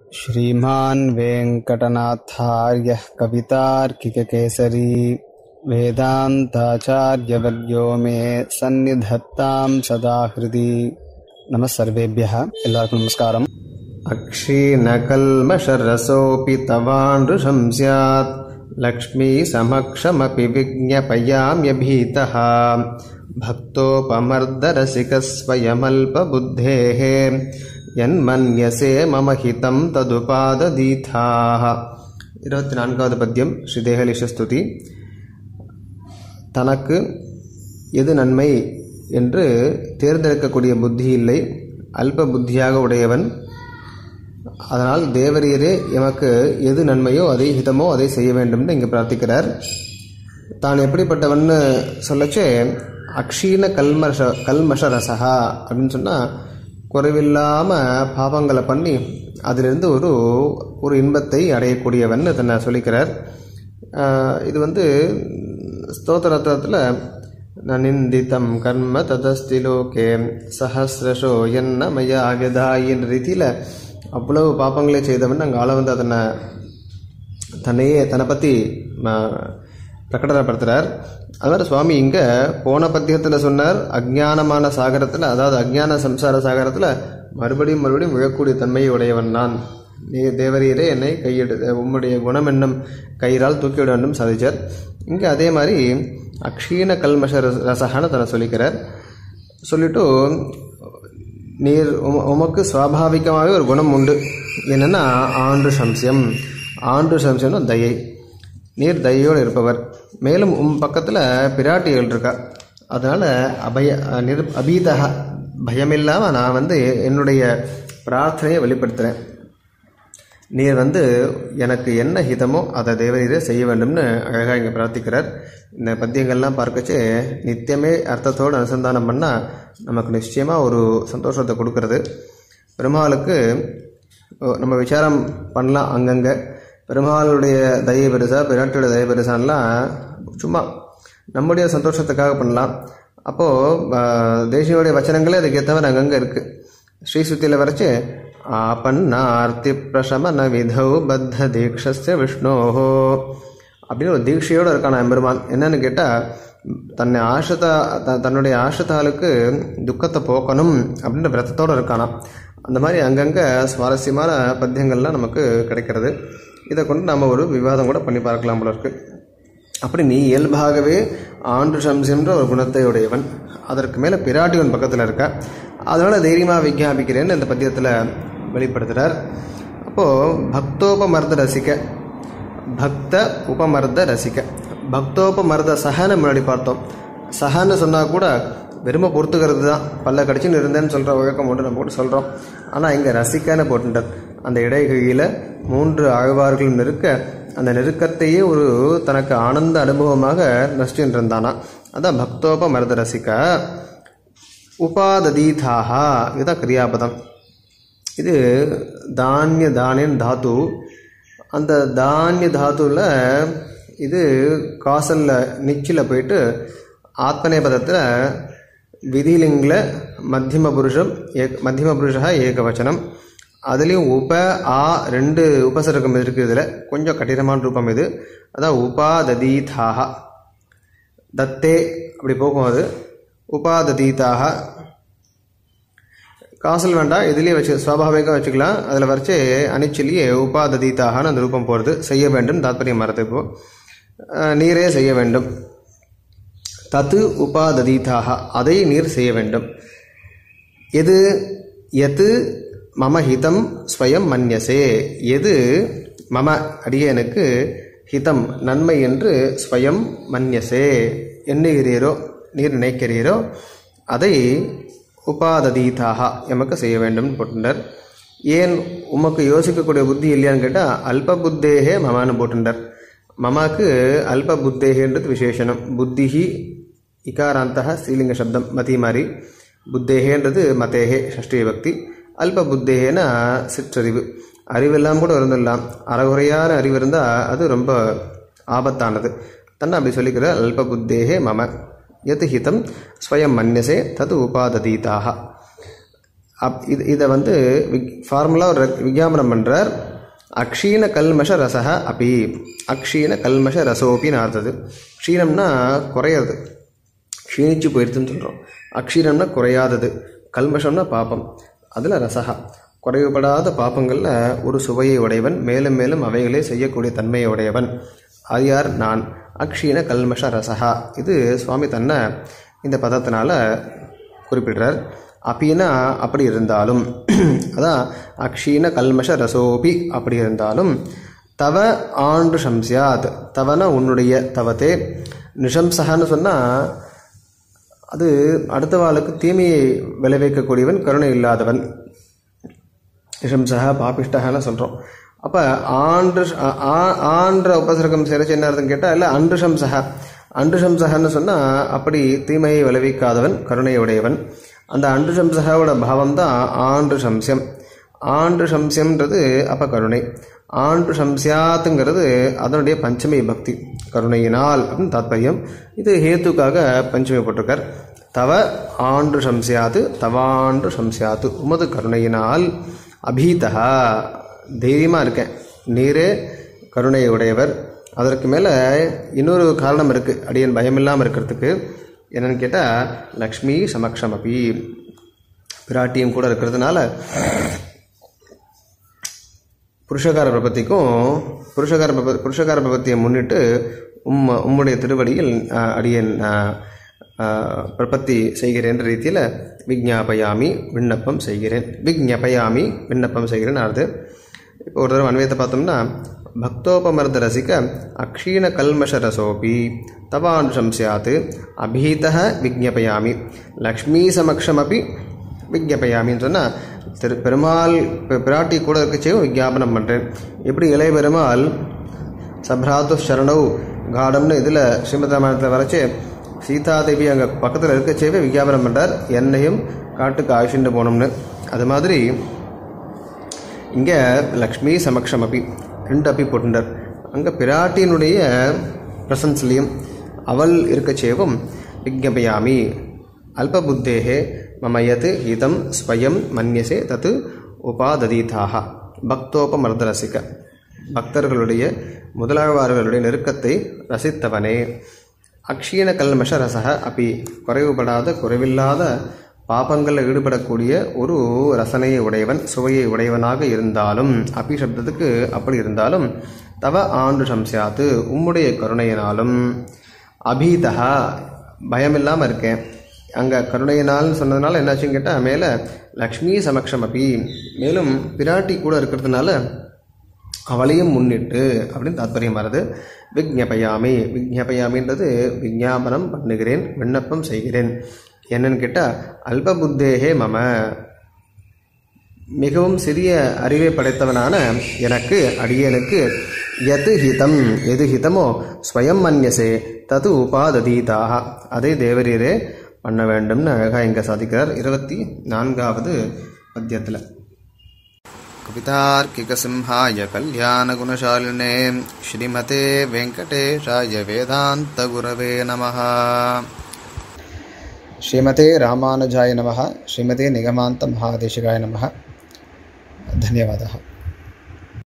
श्रीमान् वेङ्कटनाथार्यः कवितार्किककेसरी वेदान्ताचार्यवर्यो मे सन्निधत्तां सदा हृदि नमः सर्वेभ्यः எல்லாருக்கும் நமஸ்காரம் अक्षीणकल्मषरसोऽपि तवानृशं स्यात् लक्ष्मीसमक्षमपि विज्ञपयाम्यभीतः भक्तोपमर्दरसिकः स्वयमल्पबुद्धेः यन्मन्यसे मम हितं तदुपाददीथाः இருபத்தி நான்காவது பத்தியம் ஸ்ரீ தேகலிஷஸ்துதி தனக்கு எது நன்மை என்று தேர்ந்தெடுக்கக்கூடிய புத்தி இல்லை அல்ப புத்தியாக உடையவன் அதனால் தேவரீரே எமக்கு எது நன்மையோ அதை ஹிதமோ அதை செய்ய வேண்டும்னு இங்கே பிரார்த்திக்கிறார் தான் எப்படிப்பட்டவன்னு சொல்லச்சே அக்ஷீண கல்மஷ கல்மஷ ரசகா அப்படின்னு சொன்னால் குறைவில்லாமல் பாவங்களை பண்ணி அதிலிருந்து ஒரு ஒரு இன்பத்தை அடையக்கூடியவன் தன்னை சொல்லிக்கிறார் ஆஹ் இது வந்து ஸ்தோத்திரத்தில் நனிந்தித்தம் கர்ம ததஸ்தி லோகே சஹசிரஷோ என்ன மயா விதாய் என்ற ரீதியில் அவ்வளவு பாப்பங்களை செய்தவன் அங்கே ஆள வந்து அதனை தன்னையே தன்னை பற்றி பிரகடனப்படுத்துகிறார் அது மாதிரி சுவாமி இங்கே போன பத்தியத்தில் சொன்னார் அஜ்ஞானமான சாகரத்தில் அதாவது அஜ்ஞான சம்சார சாகரத்தில் மறுபடியும் மறுபடியும் விழக்கூடிய தன்மையை உடையவன் நான் நீ தேவரீரே என்னை கையெடு உம்முடைய குணம் என்னும் கயிறால் தூக்கிவிட வேண்டும் சாதிச்சார் இங்கே அதே மாதிரி அக்ஷீண கல்மஷ ரச- ரசகான தன்னை சொல்லிக்கிறார் சொல்லிட்டு நீர் உம உமக்கு சுவாபாவிகமாகவே ஒரு குணம் உண்டு என்னென்னா ஆண்டு சம்சியம் ஆண்டு சம்சியம்னா தயை நீர் தயையோடு இருப்பவர் மேலும் உம் பக்கத்தில் பிராட்டிகள் இருக்கா அதனால் அபய நிர் அபீதக பயமில்லாமல் நான் வந்து என்னுடைய பிரார்த்தனையை வெளிப்படுத்துகிறேன் நீர் வந்து எனக்கு என்ன ஹிதமோ அதை தேவரீரே செய்ய வேண்டும்னு அழகாக இங்கே பிரார்த்திக்கிறார் இந்த பத்தியங்கள்லாம் பார்க்கச்சே நித்தியமே அர்த்தத்தோடு அனுசந்தானம் பண்ணால் நமக்கு நிச்சயமாக ஒரு சந்தோஷத்தை கொடுக்கறது பெருமாளுக்கு ஓ, நம்ம விசாரம் பண்ணலாம் அங்கங்கே பெருமாளுடைய தயை பெருசா பிராட்டியோட தயை பெருசான்லாம் சும்மா நம்முடைய சந்தோஷத்துக்காக பண்ணலாம் அப்போது தேசியோடைய வச்சனங்களே அதுக்கு ஏற்றவர் அங்கங்கே இருக்குது ஸ்ரீசுத்தியில் வரைச்சு ஆபன்னார்த்தி பிரசமன விதௌ பத்த தீக்ஷஸ்ய விஷ்ணோஹோ அப்படின்னு ஒரு தீட்சையோடு இருக்கான எம்பெருமான் என்னன்னு கேட்டால் தன்னை ஆஷதா த- தன்னுடைய ஆஷதாளுக்கு துக்கத்தை போக்கணும் அப்படின்ற விரதத்தோடு இருக்கானாம் அந்த மாதிரி அங்கங்கே சுவாரஸ்யமான பத்தியங்கள்லாம் நமக்கு கிடைக்கிறது இதை கொண்டு நம்ம ஒரு விவாதம் கூட பண்ணி பார்க்கலாம் போல இருக்கு அப்படி நீ இயல்பாகவே ஆண்டு சம்சியன்ற ஒரு குணத்தை உடையவன் அதற்கு மேலே பிராட்டிவன் பக்கத்தில் இருக்க அதனால் தைரியமாக விஞ்ஞாபிக்கிறேன்னு இந்த பத்தியத்தில் வெளிப்படுத்துகிறார் அப்போது பக்தோபமர்த ரசிக்க பக்த உபமர்த ரசிக்க பக்தோபமர்த சஹன்னு முன்னாடி பார்த்தோம் சஹன்னு சொன்னால் கூட வெறுமை பொறுத்துக்கிறது தான் பல்ல கடிச்சுன்னு இருந்தேன்னு சொல்கிற வழக்கம் உண்டு நம்ம கூட சொல்கிறோம் ஆனால் இங்கே ரசிக்கன்னு போட்டுட்டார் அந்த இடைகையில் மூன்று ஆழ்வார்களும் நெருக்க அந்த நெருக்கத்தையே ஒரு தனக்கு ஆனந்த அனுபவமாக நஷ்டின்னு இருந்தானா அதான் பக்தோபமர்த ரசிக்க உபாததீதாகா இதுதான் கிரியாபதம் இது தானிய தானியன் தாத்து அந்த தானிய தாத்துல இது காசல்ல நிச்சில் போயிட்டு ஆத்மநேபதத்தில் விதிலிங்கில் மத்தியம புருஷம் ஏக் மத்தியம புருஷா ஏகவச்சனம் அதுலேயும் உப ஆ ரெண்டு உபசர்க்கம் இருக்குது இதில் கொஞ்சம் கடினமான ரூபம் இது அதான் உபாததீதாக தத்தே அப்படி போகும் அது உபாததீதாக காசல் வேண்டாம் இதுலேயே வச்சு சுவாபாவிகம் வச்சுக்கலாம் அதில் வரைச்சு அனிச்சிலேயே உபாததீதாகனு அந்த ரூபம் போகிறது செய்ய வேண்டும் தாத்பரியம் மரத்து இப்போ அஹ், நீரே செய்ய வேண்டும் தத்து உபாததீதாக அதை நீர் செய்ய வேண்டும் எது எது மம ஹிதம் ஸ்வயம் மன்யசே எது மம அடியனுக்கு ஹிதம் நன்மை என்று ஸ்வயம் மன்யசே எண்ணுகிறீரோ நீர் நினைக்கிறீரோ அதை உபாததீதாக எமக்கு செய்ய வேண்டும் போட்டுண்டார் ஏன் உமக்கு யோசிக்கக்கூடிய புத்தி இல்லையான்னு கேட்டால் அல்ப புத்தேகே மமான்னு போட்டுண்டார் மமாக்கு அல்ப புத்தேகன்றது விசேஷனம் புத்திஹி இகாராந்தக ஸ்ரீலிங்க சப்தம் மதி மாதிரி புத்தேகேன்றது மதேகே ஷஷ்டி பக்தி அல்ப புத்தேகேனா சிற்றறிவு அறிவெல்லாம் கூட இருந்துடலாம் அறகுறையான அறிவு இருந்தால் அது ரொம்ப ஆபத்தானது தன்னை அப்படி சொல்லிக்கிற அல்ப புத்தேகே மம எது ஹிதம் ஸ்வயம் மன்யசே தது உபாததீதாக அப் இது இதை வந்து ஃபார்முலா ஒரு விஞ்ஞாபனம் பண்ணுறார் அக்ஷீண கல்மஷ ரசக அப்பி அக்ஷீண கல்மஷ ரசோப்பின்னு ஆறுது க்ஷீணம்னா குறையிறது க்ஷீணிச்சு போயிடுதுன்னு சொல்கிறோம் அக்ஷீணம்னா குறையாதது கல்மஷம்னா பாப்பம் அதில் ரசகா குறைவுபடாத பாப்பங்களில் ஒரு சுவையை உடையவன் மேலும் மேலும் அவைகளே செய்யக்கூடிய தன்மையை உடையவன் அது யார் நான் அக்ஷீண கல்மஷ ரசகா இது சுவாமி தன்னை இந்த பதத்தினால குறிப்பிடுறார் அப்பின்னா அப்படி இருந்தாலும் அதான் அக்ஷீண கல்மஷ ரசோபி அப்படி இருந்தாலும் தவ ஆண்டு சம்சியாத் தவனா உன்னுடைய தவத்தே நிஷம்சகன்னு சொன்னால் அது அடுத்த வாளுக்கு தீமையை விளைவிக்கக்கூடியவன் கருணை இல்லாதவன் நிஷம்சக பாபிஷ்டகன்னு சொல்கிறோம் அப்போ ஆண்டு ஆன்ற உபசர்க்கம் சிறச்சு என்ன அர்த்தம் கேட்டால் இல்லை அன்றுஷம்சக அன்றுஷம்சகன்னு சொன்னால் அப்படி தீமையை விளைவிக்காதவன் கருணையுடையவன் அந்த அன்றுஷம்சகோட பாவம் தான் ஆண்டு சம்சியம் ஆண்டு சம்சியம்ன்றது அப்போ கருணை ஆண்டு சம்சியாத்துங்கிறது அதனுடைய பஞ்சமி பக்தி கருணையினால் அப்படின்னு தாத்பரியம் இது ஹேத்துக்காக பஞ்சமி போட்டிருக்கார் தவ ஆண்டு சம்சியாது தவாண்டு சம்சியாத்து உமது கருணையினால் அபீதா தைரியமாக இருக்கேன் நீரே கருணையை உடையவர் அதற்கு மேலே இன்னொரு காரணம் இருக்குது அடியன் பயம் இல்லாமல் இருக்கிறதுக்கு என்னன்னு கேட்டால் லக்ஷ்மி சமக்ஷம் அப்பி பிராட்டியும் கூட இருக்கிறதுனால புருஷகார பிரபத்திக்கும் புருஷகார பிரப புருஷகார பிரபத்தியை முன்னிட்டு உம் உம்முடைய திருவடியில் அஹ், அடியேன் அஹ், அஹ், பிரபத்தி செய்கிறேன் என்ற ரீதியில் விஜ்ஞாபயாமி விண்ணப்பம் செய்கிறேன் விஜ்ஞபயாமி விண்ணப்பம் செய்கிறேன் அது இப்போ ஒரு தடவை அன்வயத்தை பார்த்தோம்னா பக்தோபமர்த ரசிக அக்ஷீண கல்மஷ ரசோபி தவானுஷம் சியாத் அபீத விஜ்ஞபயாமி லக்ஷ்மீ சமக்ஷமபி விஜ்ஞபயாமின்னு சொன்னால் திரு பெருமாள் பி- பிராட்டி கூட இருக்கச்சேயும் விஜாபனம் பண்ணுறேன் எப்படி இளைய பெருமாள் சப்ராத்து சரணவ் காடம்னு இதில் ஸ்ரீமத் ராமாயணத்தில் வரைச்சு சீதாதேவி அங்கே பக்கத்தில் இருக்கச்சேவே விஜாபனம் பண்ணுறார் என்னையும் காட்டுக்கு ஆயுஷண்டு போகணும்னு அது மாதிரி இங்கே லக்ஷ்மி சமக்ஷம் அப்பி ரெண்டு அப்பி போட்டுட்டார் அங்கே பிராட்டியினுடைய பிரசன்ஸ்லேயும் அவள் இருக்கச்சேவும் விஜ்ஞபயாமி அல்பபுத்தேகே மம யத் இதம் ஸ்வயம் மன்யசே தத் உபாததீதாக பக்தோபமர்தரசிக பக்தர்களுடைய முதலாழ்வார்களுடைய நெருக்கத்தை ரசித்தவனே அக்ஷீண கல்மஷ ரசக அப்பி குறைவுபடாத குறைவில்லாத பாபங்களில் ஈடுபடக்கூடிய ஒரு ரசனையை உடையவன் சுவையை உடையவனாக இருந்தாலும் அப்பி சப்தத்துக்கு அப்படி இருந்தாலும் தவ ஆண்டு சம்சியாத்து உம்முடைய கருணையினாலும் அபீதா பயமில்லாமல் இருக்கேன் அங்கே கருணையினால்னு சொன்னதுனால என்னாச்சுன்னு கேட்டால் மேலே லக்ஷ்மி சமக்ஷம் அப்பி மேலும் பிராட்டி கூட இருக்கிறதுனால அவளையும் முன்னிட்டு அப்படின்னு தாத்பரியம் வருது விஜ்ஞபயாமி விஜ்ஞபயாமின்றது விஞ்ஞாபனம் பண்ணுகிறேன் விண்ணப்பம் செய்கிறேன் என்னன்னு கேட்டால் அல்பபுத்தேகே மம மிகவும் சிறிய அறிவை படைத்தவனான எனக்கு அடியனுக்கு எது ஹிதம் எது ஹிதமோ ஸ்வயம் மன்யசே தது உபாததீதாக அதை தேவரீரே பண்ண வேண்டும்னு அழகாக இங்கே சாதிக்கிறார் இருபத்தி நான்காவது பத்தியத்தில் कवितार्किकसिंहाय कल्याणगुणशालिने श्रीमते वेङ्कटेशाय वेदान्तगुरवे नमः श्रीमते रामानुजाय नमः श्रीमते निगमान्तमहादेशिकाय नमः धन्यवादः